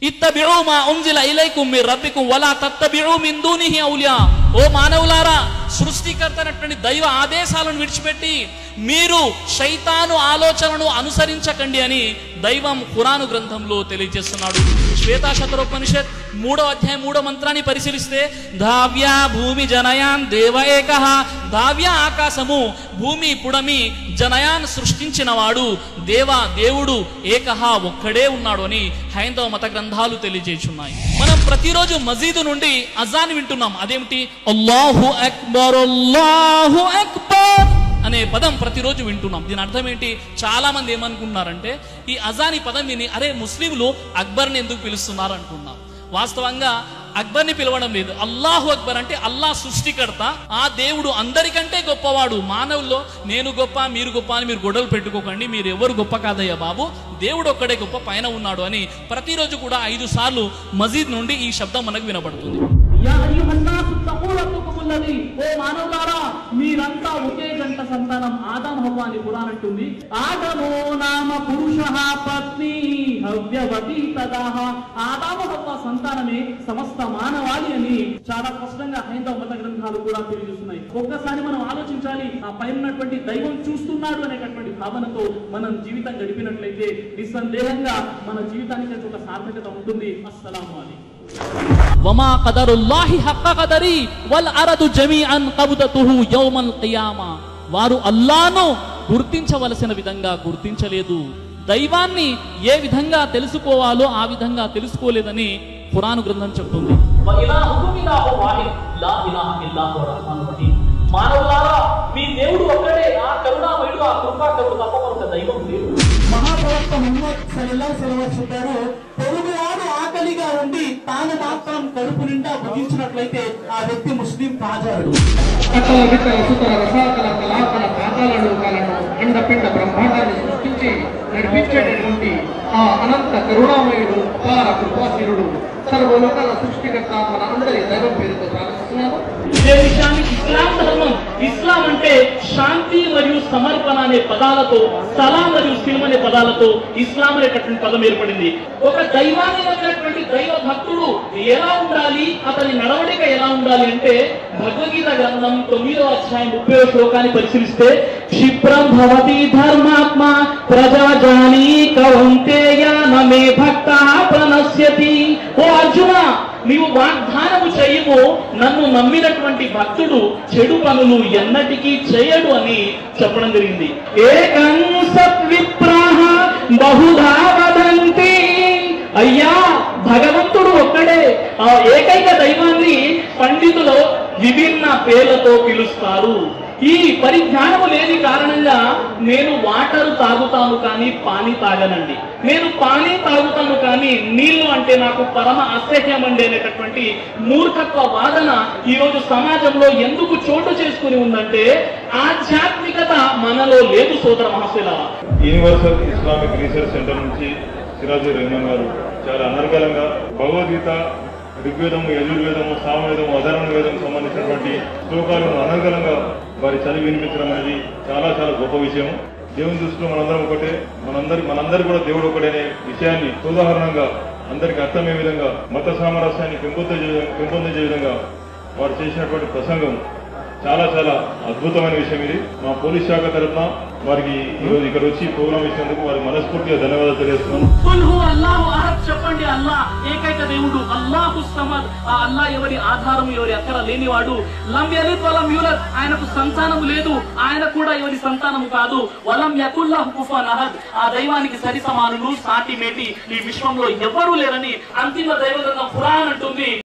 ఇత్తబిఉ మా ఉంజిల ఇలైకుం మిర్ రబ్బికుం వలా తత్తబిఉ మిన్ దూనిహి ఔలియా ఓ మానవులారా సృష్టికర్త అయినటువంటి దైవ ఆదేశాలను విడిచిపెట్టి మీరు శైతాను ఆలోచనను అనుసరించకండి అని దైవం ఖురాను గ్రంథంలో తెలియజేస్తున్నాడు శ్వేతాశతరోపనిషత్ మూడో అధ్యాయం మూడో మంత్రాన్ని పరిశీలిస్తే ధావ్య భూమి జనయాన్ దేవ ఏకః ధావ్య ఆకాశము భూమి పుడమి జనయాన్ సృష్టించినవాడు దేవ దేవుడు ఏకహ ఒక్కడే ఉన్నాడు అని హైందవ మత గ్రంథాలు తెలియజేస్తున్నాయి మనం ప్రతిరోజు మజీదు నుండి అజాన్ వింటున్నాం అదేమిటి అల్లాహు అక్బర్ అల్లాహు అక్బర్ అనే పదం ప్రతిరోజు వింటున్నాం దీని అర్థం ఏంటి చాలా మంది ఏమనుకుంటున్నారంటే ఈ అజాన్ ఈ పదం విని అరే ముస్లింలు అక్బర్ని ఎందుకు పిలుస్తున్నారు అనుకున్నాం వాస్తవంగా అక్బర్ని పిలవడం లేదు అల్లాహు అక్బర్ అంటే అల్లాహ్ సృష్టికర్త ఆ దేవుడు అందరికంటే గొప్పవాడు మానవుల్లో నేను గొప్ప మీరు గొప్ప అని మీరు గొడవలు పెట్టుకోకండి మీరు ఎవరు గొప్ప కాదయ్యా బాబు దేవుడు ఒక్కడే గొప్ప పైన ఉన్నాడు అని ప్రతిరోజు కూడా ఐదు సార్లు మజీద్ నుండి ఈ శబ్దం మనకు వినబడుతుంది యా అయ్యుహన్నాసు తఖూ రబ్బకుముల్లదీ ఓ మానవులారా మీరంతా ఒకే గంట సంతానం ఆదాం హవ్వ అని ఖురాన్ అంటుంది ఆదమో నామ పురుషః పత్ని హవ్యవతి తదాహ ఆదాము హవ్వ సంతానమే సమస్త మానవాళి అని చాలా స్పష్టంగా హైందవ మత గ్రంథాలు కూడా తెలియజేస్తున్నాయి ఒక్కసారి మనం ఆలోచించాలి ఆ పైన ఉన్నటువంటి దైవం చూస్తున్నాడు అనేటటువంటి భావనతో మనం జీవితం గడిపినట్లయితే నిస్సందేహంగా మన జీవితానికి అది ఒక సార్థకత ఉంటుంది అస్సలాము అలైకుం వమా కదరుల్లాహి హక్క కదరి వల్ అరదు జమీఅన్ కబుదతుహు యౌమల్ ఖియామా వారు అల్లాను గుర్తించవలసిన విధంగా గుర్తించలేదు దైవాన్ని ఏ విధంగా తెలుసుకోవాలో ఆ విధంగా తెలుసుకోలేదని ఖురాను గ్రంథం చెప్తుంది మానవులారా మీ దేవుడు ఒక్కడే ఆ కరుణామయుడు ఆ కృపాకరుడు తప్ప మరొక దైవం లేదు మహాప్రవక్త ముహమ్మద్ సల్లల్లాహు అలైహి వసల్లం చెప్పారు పొరుగువాడు ఆకలిగా ఉండి తాను మాత్రం కడుపు నిండా భుజించినట్లయితే ఆ వ్యక్తి ముస్లిం కాజాడు సకల వికల సుతల రసాకల కళాకల పాతాల లోకాలను అండపిండ బ్రహ్మాండాన్ని సృష్టించి నడిపించేటటువంటి ఆ అనంత కరుణామయుడు అపార కృపాశీలుడు సర్వలోకాల సృష్టికర్త మన అందరి దైవం పేరుతో ప్రారంభిస్తున్నాను ఇదే విషయాన్ని ఇస్లాం ధర్మం ఇస్లాం అంటే శాంతి మరియు సమర్పణ అనే పదాలతో సలాం మరియు సిల్మ్ అనే పదాలతో ఇస్లాం అనేటటువంటి పదం ఏర్పడింది ఒక దైవాన్ని నమ్మినటువంటి దైవ భక్తుడు ఎలా ఉండాలి అతని నడవడిక ఎలా ఉండాలి అంటే భగవద్గీత గ్రంథం తొమ్మిదో అధ్యాయం ముప్పై శ్లోకాన్ని పరిశీలిస్తే క్షిప్రం భవతి ధర్మాత్మ ప్రజాజాని కౌంతేయ నమే భక్త ప్రణశ్యతి ఓ అర్జున నీవు వాగ్దానము చేయము నన్ను నమ్మినటువంటి భక్తుడు చెడు పనులు ఎన్నటికీ చేయడు అని చెప్పడం జరిగింది ఏకం సత్విప్రాహ బహుధా వదంతి అయ్యా భగవంతుడు ఒక్కడే ఆ ఏకైక దైవాన్ని పండితులు విభిన్న పేర్లతో పిలుస్తారు ఈ పరిజ్ఞానము లేని కారణంగా నేను వాటర్ తాగుతాను కానీ పానీ తాగనండి నేను పానీ తాగుతాను కానీ నీళ్లు అంటే నాకు పరమ అసహ్యం అండి అనేటటువంటి మూర్ఖత్వ వాదన ఈ రోజు సమాజంలో ఎందుకు చోటు చేసుకుని ఉందంటే ఆధ్యాత్మికత మనలో లేదు సోదర మహాశిల యూనివర్సల్ ఇస్లామిక్ రీసెర్చ్ సెంటర్ నుంచి సిరాజు రెహమాన్ గారు చాలా అనర్గళంగా భగవద్గీత ఋగ్వేదము యజుర్వేదము సామవేదము అధర్వణ వేదం సంబంధించినటువంటి శ్లోకాలను అనర్గళంగా వారి చదివి వినిపించడం అనేది చాలా చాలా గొప్ప విషయం దేవుని దృష్టిలో మనందరం ఒకటే మనందరి మనందరి కూడా దేవుడు ఒకటే అనే విషయాన్ని ఉదాహరణంగా అందరికి అర్థమయ్యే విధంగా మత సామరస్యాన్ని పెంపొందించే పెంపొందించే విధంగా వారు చేసినటువంటి ప్రసంగం చాలా చాలా అద్భుతమైన విషయం ఇది మా పోలీస్ శాఖ తరఫున వారికి ఈరోజు ఇక్కడ వచ్చి ప్రోగ్రామ్ ఇచ్చినందుకు వారికి మనస్ఫూర్తిగా ధన్యవాదాలు తెలియజేస్తున్నాను కుల్ హు అల్లాహు అహద్ చెప్పండి అల్లా ఏకైక దేవుడు అల్లాహు సమద్ ఆ అల్లా ఎవరి ఆధారం ఎవరి అక్కర లేనివాడు లం యలిద్ వలం యూలద్ ఆయనకు సంతానము లేదు ఆయన కూడా ఎవరి సంతానము కాదు వలం యకుల్లాహు కుఫువన్ అహద్ ఆ దైవానికి సరి సమానులు సాటి మేటి ఈ విశ్వంలో ఎవ్వరూ లేరని అంతిమ దైవ గ్రంథం ఖురాన్ అంటుంది